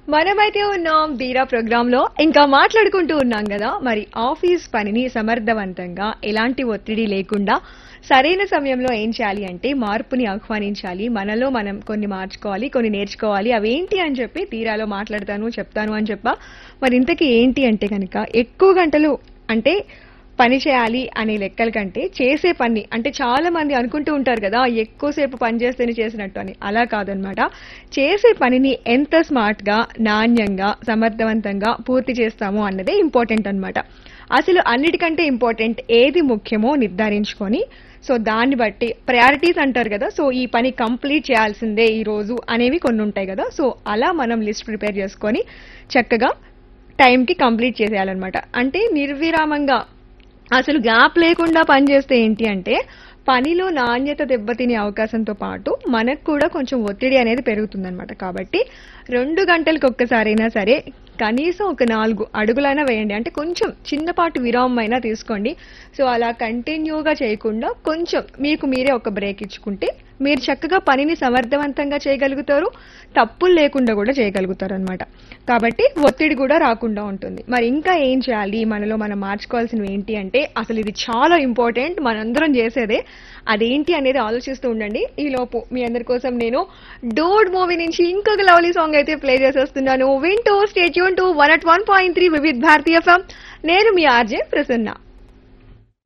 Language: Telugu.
మనమైతే ఉన్నాం ధీరా ప్రోగ్రామ్ లో ఇంకా మాట్లాడుకుంటూ ఉన్నాం కదా మరి ఆఫీస్ పనిని సమర్థవంతంగా ఎలాంటి ఒత్తిడి లేకుండా సరైన సమయంలో ఏం చేయాలి అంటే మార్పుని ఆహ్వానించాలి మనలో మనం కొన్ని మార్చుకోవాలి కొన్ని నేర్చుకోవాలి అవేంటి అని చెప్పి తీరాలో మాట్లాడతాను చెప్తాను అని చెప్పా మరి ఇంతకీ ఏంటి అంటే కనుక ఎక్కువ గంటలు అంటే పని చేయాలి అనే లెక్కల కంటే చేసే పని అంటే చాలా మంది అనుకుంటూ ఉంటారు కదా ఎక్కువసేపు పని చేస్తేనే చేసినట్టు అని అలా కాదనమాట చేసే పనిని ఎంత స్మార్ట్ గా నాణ్యంగా సమర్థవంతంగా పూర్తి చేస్తామో అన్నదే ఇంపార్టెంట్ అన్నమాట అసలు అన్నిటికంటే ఇంపార్టెంట్ ఏది ముఖ్యమో నిర్ధారించుకొని సో దాన్ని బట్టి ప్రయారిటీస్ అంటారు కదా సో ఈ పని కంప్లీట్ చేయాల్సిందే ఈ రోజు అనేవి కొన్ని ఉంటాయి కదా సో అలా మనం లిస్ట్ ప్రిపేర్ చేసుకొని చక్కగా టైంకి కంప్లీట్ చేసేయాలన్నమాట అంటే నిర్విరామంగా అసలు గ్యాప్ లేకుండా పనిచేస్తే ఏంటి అంటే పనిలో నాణ్యత దెబ్బతినే అవకాశంతో పాటు మనకు కూడా కొంచెం ఒత్తిడి అనేది పెరుగుతుందన్నమాట కాబట్టి రెండు గంటలకు ఒక్కసారైనా సరే కనీసం ఒక నాలుగు అడుగులైనా వేయండి అంటే కొంచెం చిన్నపాటి విరామం అయినా తీసుకోండి సో అలా కంటిన్యూగా చేయకుండా కొంచెం మీకు మీరే ఒక బ్రేక్ ఇచ్చుకుంటే మీరు చక్కగా పనిని సమర్థవంతంగా చేయగలుగుతారు తప్పులు లేకుండా కూడా చేయగలుగుతారు అనమాట కాబట్టి ఒత్తిడి కూడా రాకుండా ఉంటుంది మరి ఇంకా ఏం చేయాలి మనలో మనం మార్చుకోవాల్సినవి ఏంటి అంటే అసలు ఇది చాలా ఇంపార్టెంట్ మనందరం చేసేదే అదేంటి అనేది ఆలోచిస్తూ ఉండండి ఈ లోపు మీ అందరి కోసం నేను డోడ్ మూవీ నుంచి ఇంకొక లవ్లీ సాంగ్ అయితే ప్లే చేసేస్తున్నాను వింటూ stay tuned to one at one point three Vividh Bharatiya FM నేను మీ ఆర్జే ప్రసన్న